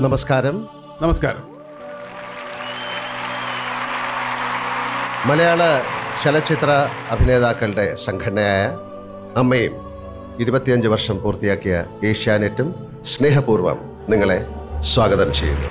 നമസ്കാരം നമസ്കാരം മലയാള ചലച്ചിത്ര അഭിനേതാക്കളുടെ സംഘടനയായ അമ്മയും ഇരുപത്തിയഞ്ച് വർഷം പൂർത്തിയാക്കിയ ഏഷ്യാനെറ്റും സ്നേഹപൂർവ്വം നിങ്ങളെ സ്വാഗതം ചെയ്യുന്നു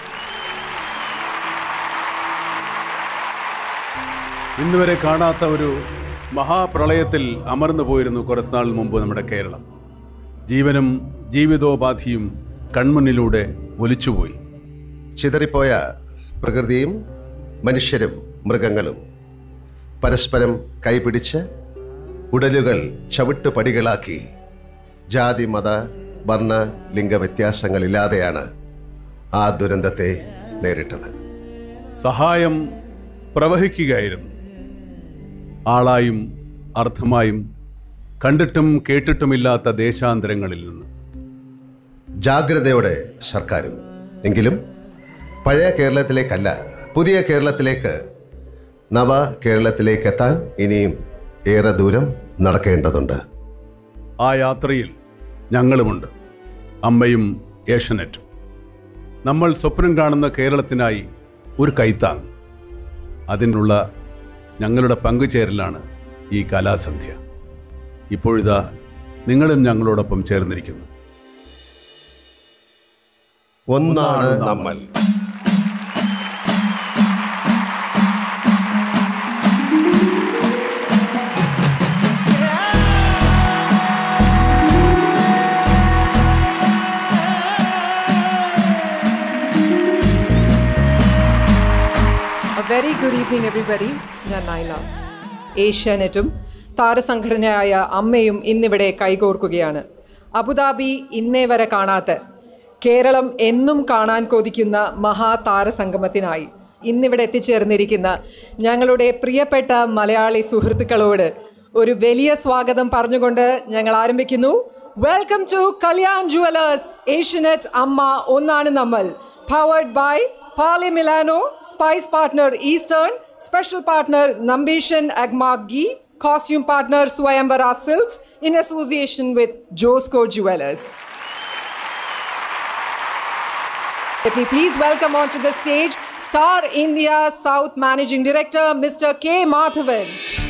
ഇന്നുവരെ കാണാത്ത ഒരു മഹാപ്രളയത്തിൽ അമർന്നു പോയിരുന്നു കുറച്ച് നാൾ മുമ്പ് നമ്മുടെ കേരളം ജീവനും ജീവിതോപാധിയും കൺമുന്നിലൂടെ ഒലിച്ചുപോയി ചിതറിപ്പോയ പ്രകൃതിയും മനുഷ്യരും മൃഗങ്ങളും പരസ്പരം കൈപിടിച്ച് ഉടലുകൾ ചവിട്ടുപടികളാക്കി ജാതി മത വർണ്ണ ലിംഗ വ്യത്യാസങ്ങളില്ലാതെയാണ് ആ ദുരന്തത്തെ നേരിട്ടത് സഹായം പ്രവഹിക്കുകയായിരുന്നു ആളായും അർത്ഥമായും കണ്ടിട്ടും കേട്ടിട്ടുമില്ലാത്ത ദേശാന്തരങ്ങളിൽ നിന്ന് ജാഗ്രതയോടെ സർക്കാരും എങ്കിലും പഴയ കേരളത്തിലേക്കല്ല പുതിയ കേരളത്തിലേക്ക് നവ കേരളത്തിലേക്ക് എത്താൻ ഇനിയും ഏറെ ദൂരം നടക്കേണ്ടതുണ്ട് ആ യാത്രയിൽ ഞങ്ങളുമുണ്ട് അമ്മയും ഏഷ്യനെറ്റും നമ്മൾ സ്വപ്നം കാണുന്ന കേരളത്തിനായി ഒരു കൈത്താങ് അതിനുള്ള ഞങ്ങളുടെ പങ്കുചേരലാണ് ഈ കലാസന്ധ്യ ഇപ്പോഴിതാ നിങ്ങളും ഞങ്ങളോടൊപ്പം ചേർന്നിരിക്കുന്നു ഒന്നാണ് നമ്മൾ A very good evening, everybody. ഞാൻ നൈല ഏഷ്യാനെറ്റും താരസംഘടനയായ അമ്മയും ഇന്നിവിടെ കൈകോർക്കുകയാണ് അബുദാബി ഇന്നേ വരെ കാണാത്ത കേരളം എന്നും കാണാൻ കൊതിക്കുന്ന മഹാതാരസംഗമത്തിനായി ഇന്നിവിടെ എത്തിച്ചേർന്നിരിക്കുന്ന ഞങ്ങളുടെ പ്രിയപ്പെട്ട മലയാളി സുഹൃത്തുക്കളോട് ഒരു വലിയ സ്വാഗതം പറഞ്ഞുകൊണ്ട് ഞങ്ങൾ ആരംഭിക്കുന്നു welcome to Kalyan Jewellers Asianet AMMA ഒന്നാണ് നമ്മൾ powered by Pali Milano, Spice Partner Eastern, Special Partner Nambishan Agmag Ghee, Costume Partner Swayambara Silks in association with Josco Jewelers. Let me please welcome onto the stage Star India South Managing Director Mr. K. Madhavan.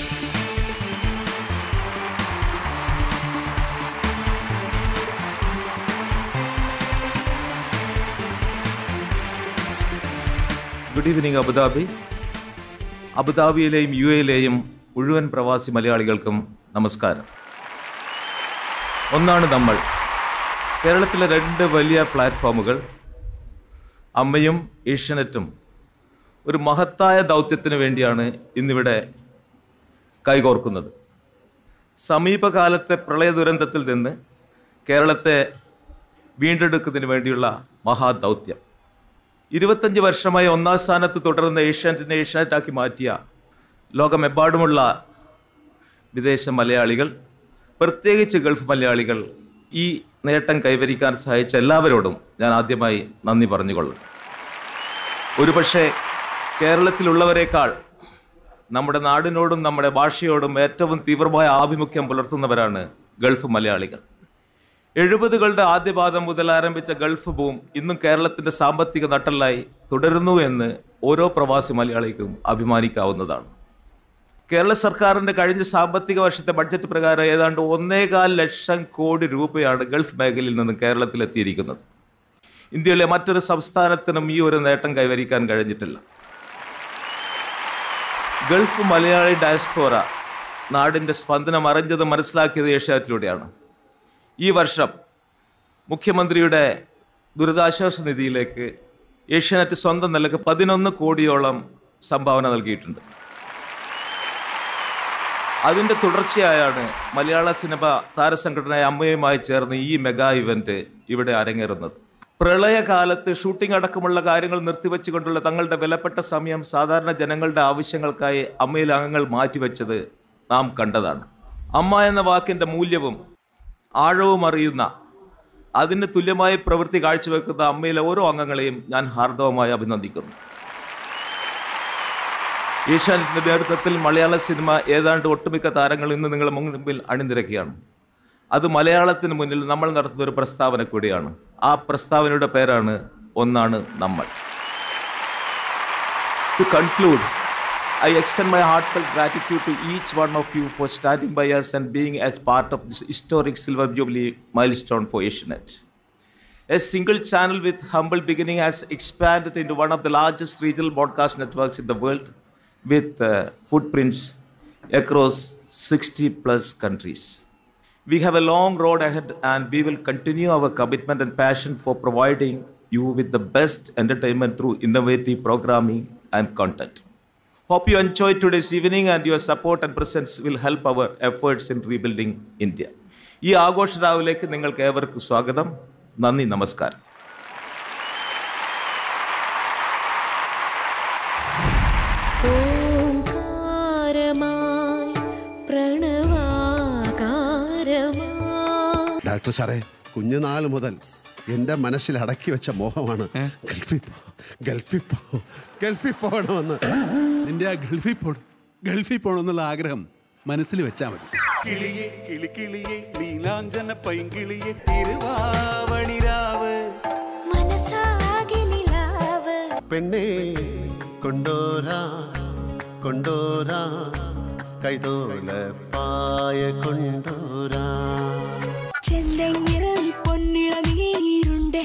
Good evening Abu Dhabi അബുദാബിയിലെയും U എയിലെയും മുഴുവൻ പ്രവാസി മലയാളികൾക്കും നമസ്കാരം ഒന്നാണ് നമ്മൾ കേരളത്തിലെ രണ്ട് വലിയ പ്ലാറ്റ്ഫോമുകൾ അമ്മയും ഏഷ്യനെറ്റും ഒരു മഹത്തായ ദൗത്യത്തിന് വേണ്ടിയാണ് ഇന്നിവിടെ കൈകോർക്കുന്നത് സമീപകാലത്തെ പ്രളയ ദുരന്തത്തിൽ നിന്ന് കേരളത്തെ വീണ്ടെടുക്കുന്നതിന് വേണ്ടിയുള്ള മഹാദൗത്യം ഇരുപത്തഞ്ച് വർഷമായി ഒന്നാം സ്ഥാനത്ത് തുടർന്ന ഏഷ്യാനെറ്റിനെ ഏഷ്യാനെറ്റാക്കി മാറ്റിയ ലോകമെമ്പാടുമുള്ള വിദേശ മലയാളികൾ പ്രത്യേകിച്ച് ഗൾഫ് മലയാളികൾ ഈ നേട്ടം കൈവരിക്കാൻ സഹായിച്ച എല്ലാവരോടും ഞാൻ ആദ്യമായി നന്ദി പറഞ്ഞുകൊള്ളും ഒരുപക്ഷെ കേരളത്തിലുള്ളവരെക്കാൾ നമ്മുടെ നാടിനോടും നമ്മുടെ ഭാഷയോടും ഏറ്റവും തീവ്രമായ ആഭിമുഖ്യം പുലർത്തുന്നവരാണ് ഗൾഫ് മലയാളികൾ എഴുപതുകളുടെ ആദ്യപാദം മുതൽ ആരംഭിച്ച ഗൾഫ് ബൂം ഇന്നും കേരളത്തിന്റെ സാമ്പത്തിക നട്ടലായി തുടരുന്നു എന്ന് ഓരോ പ്രവാസി മലയാളിക്കും അഭിമാനിക്കാവുന്നതാണ് കേരള സർക്കാരിന്റെ കഴിഞ്ഞ സാമ്പത്തിക വർഷത്തെ ബഡ്ജറ്റ് പ്രകാരം ഏതാണ്ട് ഒന്നേകാൽ ലക്ഷം കോടി രൂപയാണ് ഗൾഫ് മേഖലയിൽ നിന്ന് കേരളത്തിലെത്തിയിരിക്കുന്നത് ഇന്ത്യയിലെ മറ്റൊരു സംസ്ഥാനത്തിനും ഈ ഒരു നേട്ടം കൈവരിക്കാൻ കഴിഞ്ഞിട്ടില്ല ഗൾഫ് മലയാളി ഡയസ്പോറ നാടിന്റെ സ്പന്ദനം അറിഞ്ഞത് മനസ്സിലാക്കിയത് ഏഷ്യാറ്റിലൂടെയാണ് ഈ വർഷം മുഖ്യമന്ത്രിയുടെ ദുരിതാശ്വാസ നിധിയിലേക്ക് ഏഷ്യാനെറ്റ് സ്വന്തം നിലക്ക് പതിനൊന്ന് കോടിയോളം സംഭാവന നൽകിയിട്ടുണ്ട് അതിൻ്റെ തുടർച്ചയായാണ് മലയാള സിനിമ താരസംഘടനയായ അമ്മയുമായി ചേർന്ന് ഈ മെഗാ ഇവന്റ് ഇവിടെ അരങ്ങേറുന്നത് പ്രളയകാലത്ത് ഷൂട്ടിംഗ് അടക്കമുള്ള കാര്യങ്ങൾ നിർത്തിവെച്ചുകൊണ്ടുള്ള തങ്ങളുടെ വിലപ്പെട്ട സമയം സാധാരണ ജനങ്ങളുടെ ആവശ്യങ്ങൾക്കായി അമ്മയിലെ അംഗങ്ങൾ മാറ്റിവെച്ചത് നാം കണ്ടതാണ് അമ്മ എന്ന വാക്കിൻ്റെ മൂല്യവും ആഴവും അറിയുന്ന അതിന് തുല്യമായി പ്രവൃത്തി കാഴ്ചവെക്കുന്ന അമ്മയിലെ ഓരോ അംഗങ്ങളെയും ഞാൻ ഹാർദവമായി അഭിനന്ദിക്കുന്നു ഏഷ്യാനെറ്റിന്റെ നേതൃത്വത്തിൽ മലയാള സിനിമ ഏതാണ്ട് ഒട്ടുമിക്ക താരങ്ങൾ ഇന്ന് നിങ്ങളുടെ മുൻപിൽ അണിനിരക്കുകയാണ് അത് മലയാളത്തിന് മുന്നിൽ നമ്മൾ നടത്തുന്ന ഒരു പ്രസ്താവന കൂടിയാണ് ആ പ്രസ്താവനയുടെ പേരാണ് ഒന്നാണ് നമ്മൾ To conclude, I extend my heartfelt gratitude to each one of you for standing by us and being as part of this historic Silver Jubilee milestone for Asianet. A single channel with humble beginning has expanded into one of the largest regional broadcast networks in the world with uh, footprints across 60 plus countries. We have a long road ahead and we will continue our commitment and passion for providing you with the best entertainment through innovative programming and content. Hope you enjoyed today's evening and your support and presence will help our efforts in rebuilding India. ഈ ആഘോഷ രാവിലേക്ക് നിങ്ങൾക്ക് ഏവർക്കും സ്വാഗതം നന്ദി നമസ്കാരം ഓംകാരമായി പ്രണവാകാരമായി doctor സാറേ കുഞ്ഞുനാൾ മുതൽ എൻ്റെ മനസ്സിൽ അടക്കി വെച്ച മോഹമാണ് ഗൾഫിൽ പോ ഗൾഫിൽ പോ ഗൾഫിൽ പോകണമെന്ന് നിന്റെ ആ ഗൾഫിൽ പോണം ഗൾഫിൽ പോകണമെന്നുള്ള ആഗ്രഹം മനസ്സിൽ വെച്ചാൽ മതി കിളിയെ കിളിക്കിളിയെ നീലാഞ്ചന പൈങ്കിളിയെ തിരുവാവണിരാവ് മനസ്സാകെ നിലാവ് പെണ്ണേ കൊണ്ടോരാ കൊണ്ടോരാ കൈതോല പായ കൊണ്ടോരാ ചെന്തെങ്ങിൽ പൊന്നിള നീരുണ്ടേ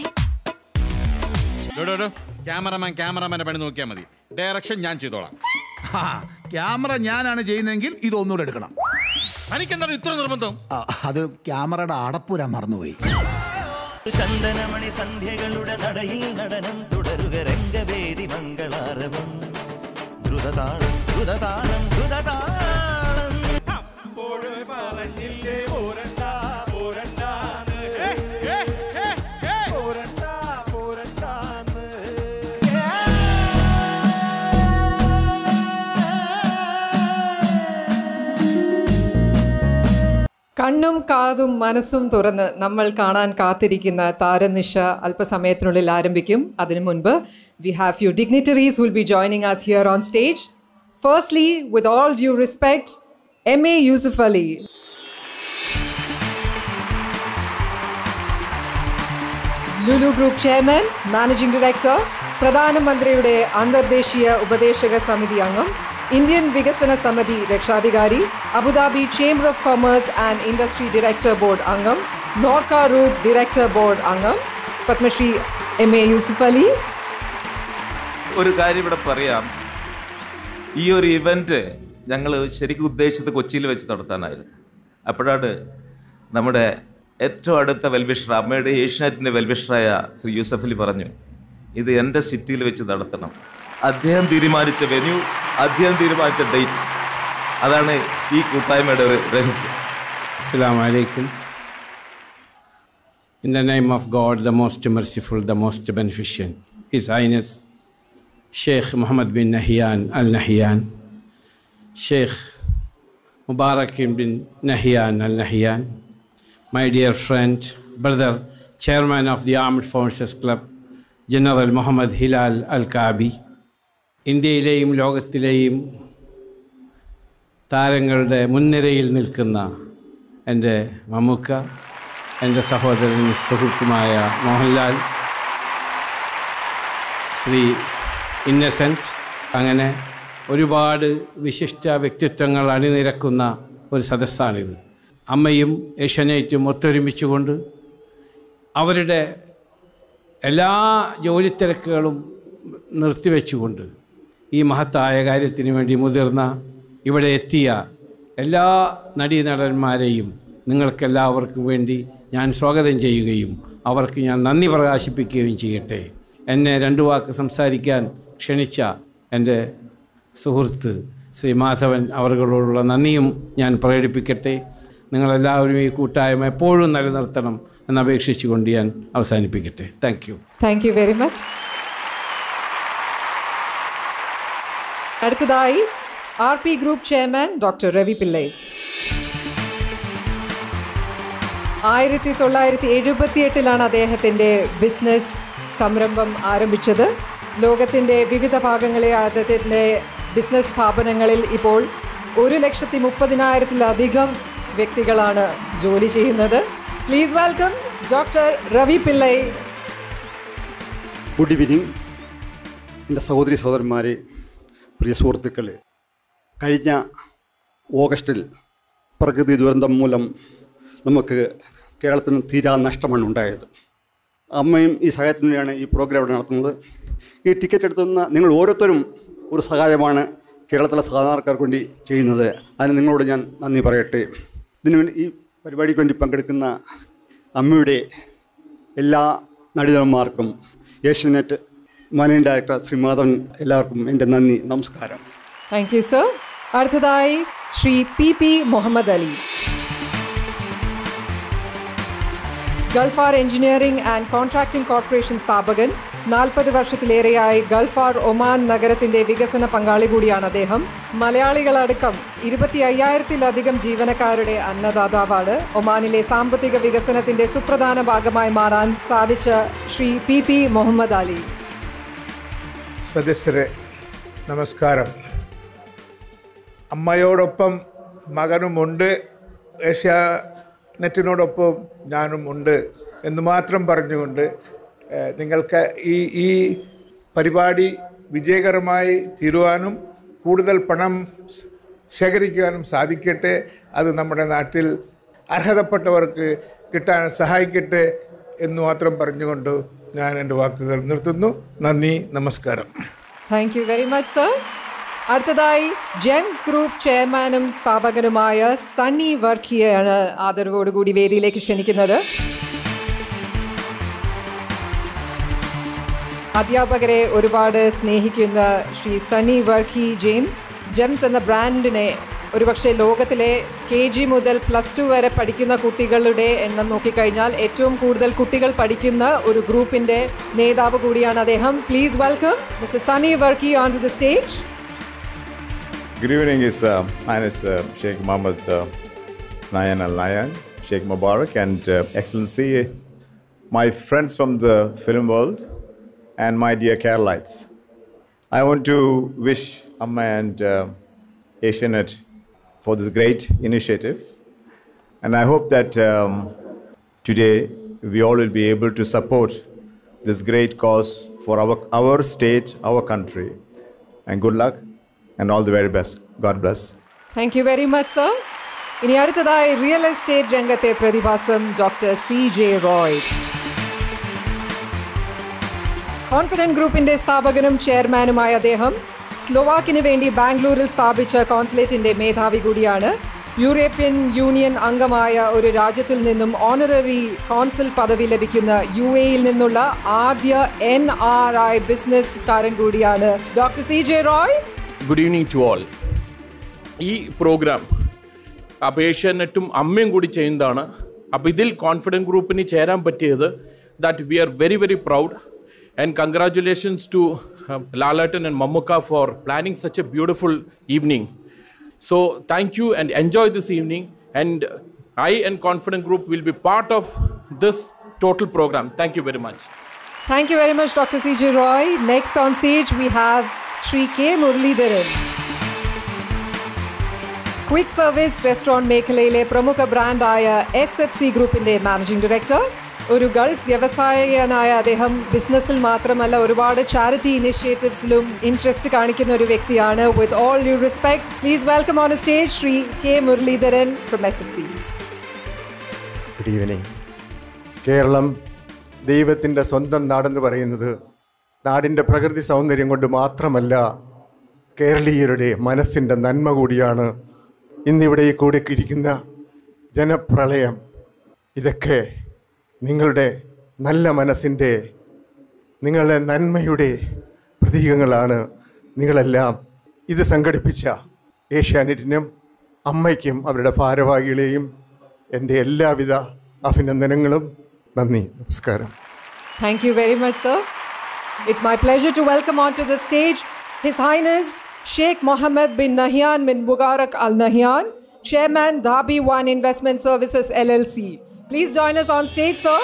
ക്യാമറമാൻ ക്യാമറമാന്റെ പണി നോക്കിയാൽ മതി ഡയറക്ഷൻ ഞാൻ ചെയ്തോളാം ആ, ക്യാമറ ഞാനാണ് ചെയ്യുന്നതെങ്കിൽ ഇതൊന്നുകൂടെ എടുക്കണം എനിക്കെന്താണ് ഇത്ര നിർബന്ധം ആ, അത് ക്യാമറയുടെ അടപ്പുര മറന്നുപോയി ചന്ദനമണി സന്ധ്യകളുടെ നടയിൽ നടനം തുടരുക രംഗവേദി മംഗളാരവം ദ്രുതതാളം ദ്രുതതാളം ദ്രുതതാളം കണ്ണും കാതും മനസ്സും തുറന്ന് നമ്മൾ കാണാൻ കാത്തിരിക്കുന്ന താരനിശ അല്പസമയത്തിനുള്ളിൽ ആരംഭിക്കും അതിനു മുൻപ് we have you dignitaries will be joining us here on stage firstly with all due respect M A Yusuf Ali Lulu group chairman managing director പ്രധാനമന്ത്രിയുടെ അന്തർദേശീയ ഉപദേശക സമിതി അംഗം ഇന്ത്യൻ വികസന സമിതി രക്ഷാധികാരി Abu Dhabi chamber of commerce and industry director board അംഗം Norka roots director board അംഗം പത്മശ്രീ എം എ യൂസുഫ് അലി ഒരു കാര്യം ഇവിടെ പറയാം ഈ ഒരു ഇവന്റ് ഞങ്ങൾ ശരിക്കും ഉദ്ദേശിച്ചത് കൊച്ചിയിൽ വെച്ച് നടത്താനായിരുന്നു അപ്പോഴാണ് നമ്മുടെ ഏറ്റവും അടുത്ത വെൽവിഷർ അമ്മയുടെ ഏഷ്യാനെറ്റിൻ്റെ വെൽവിഷറായ ശ്രീ യൂസഫ് അലി പറഞ്ഞു ഇത് എൻ്റെ സിറ്റിയിൽ വെച്ച് നടത്തണം അദ്ദേഹം തീരുമാനിച്ച വെന്യൂ അദ്ദേഹം തീരുമാനിച്ച ഡേറ്റ് അതാണ് ഈ കൂട്ടായ്മയുടെ ഒരു രഹസ്യം Assalamu alaikum. In the name of God, the most merciful, the most beneficent, His Highness Sheikh Muhammad bin Nahyan Al Nahyan, Sheikh Mubarak bin Nahyan Al Nahyan, my dear friend, brother, chairman of the Armed Forces Club, General Muhammad Hilal Al Kabi, ഇന്ത്യയിലെയും ലോകത്തിലെയും താരങ്ങളുടെ മുൻനിരയിൽ നിൽക്കുന്ന എൻ്റെ മമ്മൂക്ക എൻ്റെ സഹോദരൻ സുഹൃത്തുമായ Mohanlal Shri innocent അങ്ങനെ ഒരുപാട് വിശിഷ്ട വ്യക്തിത്വങ്ങൾ അണിനിരക്കുന്ന ഒരു സദസ്സാണിത് അമ്മയും ഏഷ്യനൈറ്റും ഒത്തൊരുമിച്ചുകൊണ്ട് അവരുടെ എല്ലാ ജോലിത്തിരക്കുകളും നിർത്തിവെച്ചുകൊണ്ട് ഈ മഹത്തായ കാര്യത്തിന് വേണ്ടി മുതിർന്ന ഇവിടെ എത്തിയ എല്ലാ നടീനടന്മാരെയും നിങ്ങൾക്കെല്ലാവർക്കും വേണ്ടി ഞാൻ സ്വാഗതം ചെയ്യുകയും അവർക്ക് ഞാൻ നന്ദി പ്രകാശിപ്പിക്കുകയും ചെയ്യട്ടെ എന്നെ രണ്ടു വാക്ക് സംസാരിക്കാൻ ക്ഷണിച്ച എൻ്റെ സുഹൃത്ത് ശ്രീ മാധവൻ അവர்களോടുള്ള നന്ദിയും ഞാൻ പ്രകടിപ്പിക്കട്ടെ നിങ്ങളെല്ലാവരും ഈ കൂട്ടായ്മ എപ്പോഴും നിലനിർത്തണം എന്നപേക്ഷിച്ചുകൊണ്ട് ഞാൻ അവസാനിപ്പിക്കട്ടെ thank you thank you very much അടുത്തതായി R P group chairman doctor Ravi Pillai ആയിരത്തി തൊള്ളായിരത്തി എഴുപത്തി എട്ടിലാണ് അദ്ദേഹത്തിൻ്റെ ബിസിനസ് സംരംഭം ആരംഭിച്ചത് ലോകത്തിൻ്റെ വിവിധ ഭാഗങ്ങളെ അദ്ദേഹത്തിൻ്റെ ബിസിനസ് സ്ഥാപനങ്ങളിൽ ഇപ്പോൾ ഒരു ലക്ഷത്തി മുപ്പതിനായിരത്തിലധികം വ്യക്തികളാണ് ജോലി ചെയ്യുന്നത് please welcome doctor Ravi Pillai good evening എൻ്റെ സഹോദരി സഹോദരന്മാരെ പ്രിയ സുഹൃത്തുക്കളെ കഴിഞ്ഞ ഓഗസ്റ്റിൽ പ്രകൃതി ദുരന്തം മൂലം നമുക്ക് കേരളത്തിന് തീരാ നഷ്ടമാണ് ഉണ്ടായത് അമ്മയും ഈ സഹായത്തിന് വേണ്ടിയാണ് ഈ പ്രോഗ്രാം ഇവിടെ നടത്തുന്നത് ഈ ടിക്കറ്റ് എടുത്തുന്ന നിങ്ങൾ ഓരോരുത്തരും ഒരു സഹായമാണ് കേരളത്തിലെ സാധാരണക്കാർക്ക് വേണ്ടി ചെയ്യുന്നത് അതിന് നിങ്ങളോട് ഞാൻ നന്ദി പറയട്ടെ ഇതിനു വേണ്ടി ഈ പരിപാടിക്ക് വേണ്ടി പങ്കെടുക്കുന്ന അമ്മയുടെ എല്ലാ നടിതന്മാർക്കും ഏഷ്യനെറ്റ് മാനേജിംഗ് ഡയറക്ടർ ശ്രീ മാധവൻ എല്ലാവർക്കും എൻ്റെ നന്ദി നമസ്കാരം താങ്ക് യു സർ അടുത്തതായി Shri P P Muhammad Ali Galfar engineering and contracting corporation സ്ഥാപകൻ നാൽപ്പത് വർഷത്തിലേറെയായി ഗൾഫാർ ഒമാൻ നഗരത്തിന്റെ വികസന പങ്കാളി കൂടിയാണ് അദ്ദേഹം മലയാളികളടക്കം ഇരുപത്തി അയ്യായിരത്തിലധികം ജീവനക്കാരുടെ അന്നദാതാവാണ് ഒമാനിലെ സാമ്പത്തിക വികസനത്തിന്റെ സുപ്രധാന ഭാഗമായി മാറാൻ സാധിച്ച ശ്രീ പി പി മുഹമ്മദ് അലി സദസ്യരെ നമസ്കാരം അമ്മയോടൊപ്പം മകനുമുണ്ട് ഏഷ്യാനെറ്റിനോടൊപ്പം ഞാനും ഉണ്ട് എന്ന് മാത്രം പറഞ്ഞുകൊണ്ട് ഏഹ്, നിങ്ങൾക്ക് ഈ ഈ പരിപാടി വിജയകരമായി തീരുവാനും കൂടുതൽ പണം ശേഖരിക്കുവാനും സാധിക്കട്ടെ അത് നമ്മുടെ നാട്ടിൽ അർഹതപ്പെട്ടവർക്ക് കിട്ടാൻ സഹായിക്കട്ടെ എന്ന് മാത്രം പറഞ്ഞുകൊണ്ട് ഞാൻ എൻ്റെ വാക്കുകൾ നിർത്തുന്നു നന്ദി നമസ്കാരം thank you very much sir അടുത്തതായി ജെംസ് ഗ്രൂപ്പ് ചെയർമാനും സ്ഥാപകനുമായ സണ്ണി വർക്കിയെയാണ് ആദരവോടുകൂടി വേദിയിലേക്ക് ക്ഷണിക്കുന്നത് അധ്യാപകരെ ഒരുപാട് സ്നേഹിക്കുന്ന ശ്രീ സണ്ണി വർക്കി ജെയിംസ് ജെംസ് എന്ന ബ്രാൻഡിനെ ഒരുപക്ഷെ ലോകത്തിലെ കെ ജി മുതൽ പ്ലസ് ടു വരെ പഠിക്കുന്ന കുട്ടികളുടെ എണ്ണം നോക്കിക്കഴിഞ്ഞാൽ ഏറ്റവും കൂടുതൽ കുട്ടികൾ പഠിക്കുന്ന ഒരു ഗ്രൂപ്പിന്റെ നേതാവ് കൂടിയാണ് അദ്ദേഹം please welcome mister Sunny Varkey on to the stage Good evening, His uh, Highness uh, Sheikh Mohammed uh, Nayan Al Nayan, Sheikh Mubarak, and uh, Excellency, my friends from the film world, and my dear Keralites. I want to wish Amma and uh, Asianet for this great initiative, and I hope that um, today we all will be able to support this great cause for our, our state, our country. And good luck and all the very best. God bless. Thank you very much sir ഇനി അടുത്തതായി real estate രംഗത്തെ പ്രതിഭാസം doctor C J Roy confident group സ്ഥാപകനും ചെയർമാനുമായ അദ്ദേഹം സ്ലോവാക്കിന് വേണ്ടി ബാംഗ്ലൂരിൽ സ്ഥാപിച്ച കോൺസുലേറ്റിന്റെ മേധാവി കൂടിയാണ് യൂറോപ്യൻ യൂണിയൻ അംഗമായ ഒരു രാജ്യത്തിൽ നിന്നും ഓണററി കോൺസുൽ പദവി ലഭിക്കുന്ന യു എയിൽ നിന്നുള്ള ആദ്യ എൻ ആർ ഐ ബിസിനസ്സുകാരൻ കൂടിയാണ് doctor C J Roy good evening to all ഈ പ്രോഗ്രാം അപ്പോൾ ഏഷ്യാനെറ്റും അമ്മയും കൂടി ചെയ്യുന്നതാണ് അപ്പോൾ ഇതിൽ കോൺഫിഡൻറ്റ് ഗ്രൂപ്പിന് ചേരാൻ പറ്റിയത് that we are very very proud and congratulations to Lalettan and Mammukka for planning such a beautiful evening so thank you and enjoy this evening and I and confident group will be part of this total programme thank you very much Thank you very much, Dr. C.J. Roy. Next on stage, we have Sri K. Muralidharan. Quick service restaurant മേഖലയിലെ പ്രമുഖ ബ്രാൻഡായ S F C ഗ്രൂപ്പിന്റെ managing director ഒരു Gulf വ്യവസായകനായ അദ്ദേഹം ബിസിനസ്സിൽ മാത്രമല്ല ഒരുപാട് ചാരിറ്റി ഇനിഷ്യേറ്റീവ്സിലും ഇൻട്രസ്റ്റ് കാണിക്കുന്ന ഒരു വ്യക്തിയാണ് with all you respect please welcome on stage Shri K Muralidharan from S F C good evening Keralam ദൈവത്തിൻ്റെ സ്വന്തം നാടെന്ന് പറയുന്നത് നാടിൻ്റെ പ്രകൃതി സൗന്ദര്യം കൊണ്ട് മാത്രമല്ല കേരളീയരുടെ മനസ്സിൻ്റെ നന്മ കൂടിയാണ് ഇന്നിവിടെ ഈ കൂടി ഇരിക്കുന്ന ജനപ്രളയം ഇതൊക്കെ നിങ്ങളുടെ നല്ല മനസ്സിൻ്റെ നിങ്ങളുടെ നന്മയുടെ പ്രതീകങ്ങളാണ് നിങ്ങളെല്ലാം ഇത് സംഘടിപ്പിച്ച ഏഷ്യാനെറ്റിനും അമ്മയ്ക്കും അവരുടെ ഭാരവാഹികളെയും എൻ്റെ എല്ലാവിധ അഭിനന്ദനങ്ങളും നന്ദി നമസ്കാരം Thank you very much, sir. It's my pleasure to welcome onto the stage His Highness Sheikh Mohammed bin Nahyan bin Mubarak Al Nahyan, Chairman Dhabi One Investment Services LLC. Please join us on stage, sir.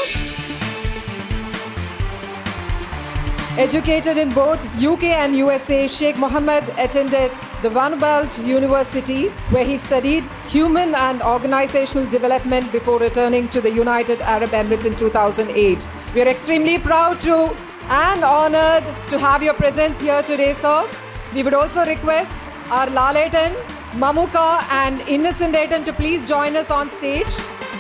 Educated in both UK and USA, Sheikh Mohammed attended the Vanderbilt University, where he studied human and organizational development before returning to the United Arab Emirates in 2008. We are extremely proud to and honored to have your presence here today, sir. We would also request our Laletan, Mamuka, and Innocent Etan to please join us on stage.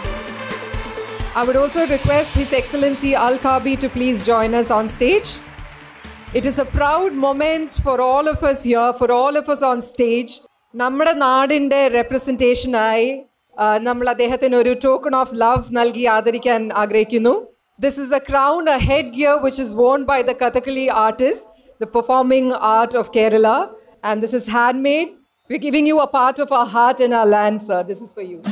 I would also request His Excellency Al Kabi to please join us on stage. It is a proud moment for all of us here, for all of us on stage. നമ്മുടെ നാടിൻ്റെ റെപ്രസെൻറ്റേഷനായി നമ്മൾ അദ്ദേഹത്തിന് ഒരു token of love നൽകി ആദരിക്കാൻ ആഗ്രഹിക്കുന്നു this is a crown a headgear which is worn by the Kathakali artist the performing art of Kerala and this is handmade we giving you a part of our heart in our land sir this is for you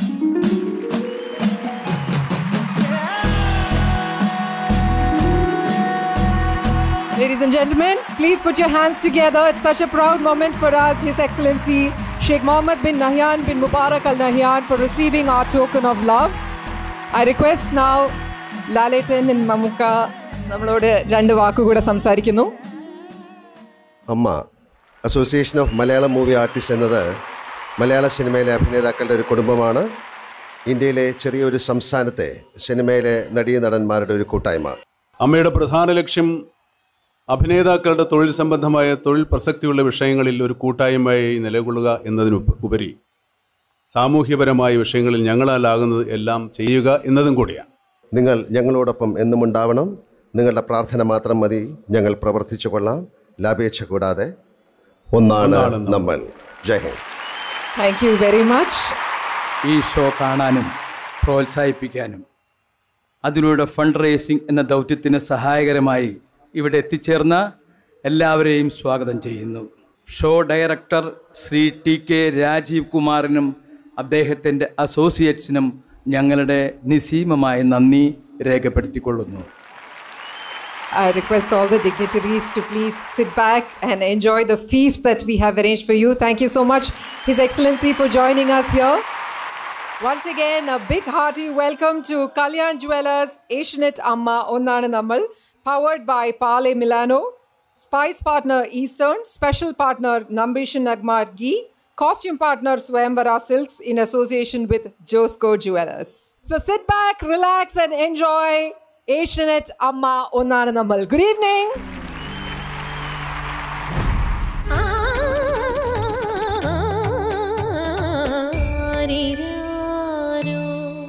Ladies and gentlemen, please put your hands together. It's such a proud moment for us, His Excellency Sheikh Mohammed bin Nahyan bin Mubarak Al Nahyan, for receiving our token of love. I request now Laletan and Mamuka നമ്മളോട് രണ്ട് വാക്കുകൂടെ സംസാരിക്കുന്നു AMMA association of Malayalam movie artist എന്നത് മലയാള സിനിമയിലെ അഭിനേതാക്കളുടെ ഒരു കുടുംബമാണ് ഇന്ത്യയിലെ ചെറിയൊരു സംസ്ഥാനത്തെ സിനിമയിലെ നടീനടന്മാരുടെ ഒരു കൂട്ടായ്മ അമ്മയുടെ പ്രധാന ലക്ഷ്യം അഭിനേതാക്കളുടെ തൊഴിൽ സംബന്ധമായ തൊഴിൽ പ്രസക്തിയുള്ള വിഷയങ്ങളിൽ ഒരു കൂട്ടായ്മയായി നിലകൊള്ളുക എന്നതിനുപ ഉപരി സാമൂഹ്യപരമായ വിഷയങ്ങളിൽ ഞങ്ങളാലാകുന്നത് എല്ലാം ചെയ്യുക എന്നതും കൂടിയാണ് നിങ്ങൾ ഞങ്ങളോടൊപ്പം എന്നും ഉണ്ടാവണം നിങ്ങളുടെ പ്രാർത്ഥന മാത്രം മതി ഞങ്ങൾ പ്രവർത്തിച്ചു കൊള്ളാം ലാഭേച്ഛ കൂടാതെ ഒന്നാണ് നമ്മൾ Jai Hind thank you very much ഈ ഷോ കാണാനും പ്രോത്സാഹിപ്പിക്കാനും അതിലൂടെ ഫണ്ട് റേസിംഗ് എന്ന ദൗത്യത്തിന് സഹായകരമായി ഇവിടെ എത്തിച്ചേർന്ന എല്ലാവരെയും സ്വാഗതം ചെയ്യുന്നു show director Shri T K Rajeev കുമാറിനും അദ്ദേഹത്തിൻ്റെ അസോസിയേറ്റ്സിനും ഞങ്ങളുടെ നിസീമമായ നന്ദി രേഖപ്പെടുത്തിക്കൊള്ളുന്നു I request all the dignitaries to please sit back and enjoy the feast that we have arranged for you. Thank you so much, His Excellency, for joining us here. Once again, a big hearty welcome to Kalyan Jewelers Asianet Amma Onnana Nammal, powered by Pale Milano, Spice Partner Eastern, Special Partner Nambishan Nagmar Ghee, Costume Partner Swayambara Silks in association with Josco Jewelers. So sit back, relax, and enjoy Asianet Amma Onnana Nammal. Good evening. ആരിരാരോ,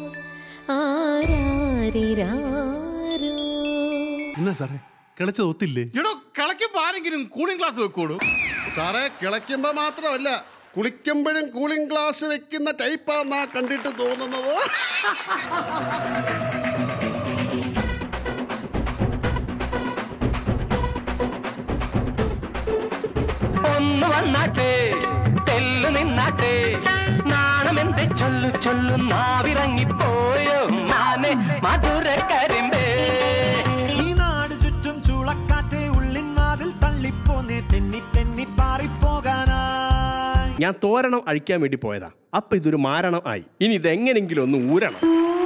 ആരാരിരാരോ. എന്നാ സാറേ കിളച്ചത് ഒത്തില്ലേ എടോ കിളക്കുമ്പോ ആരെങ്കിലും cooling glass വെക്കൂടൂ സാറേ കിളയ്ക്കുമ്പോ മാത്രമല്ല കുളിക്കുമ്പോഴും cooling glass വെക്കുന്ന ടൈപ്പാന്നാ കണ്ടിട്ട് തോന്നുന്നത് ഒന്ന് വന്നാട്ടെ തെല്ലു നിന്നാട്ടെ നാണമെന്ത് ചൊല്ലു ചൊല്ലു നാവിറങ്ങിപ്പോയോ മാനെ മധുര കരിമ്പേ ഈ നാട് ചുറ്റും ചൂളക്കാറ്റ് ഉള്ളിൻ വാതിൽ തള്ളിപ്പോന്നേ തെന്നി തെന്നി പാറിപ്പോകാനായി ഞാൻ തോരണം അഴിക്കാൻ വേണ്ടി പോയതാ അപ്പൊ ഇതൊരു മാരണം ആയി ഇനി ഇതെങ്ങനെങ്കിലും ഒന്ന് ഊരണം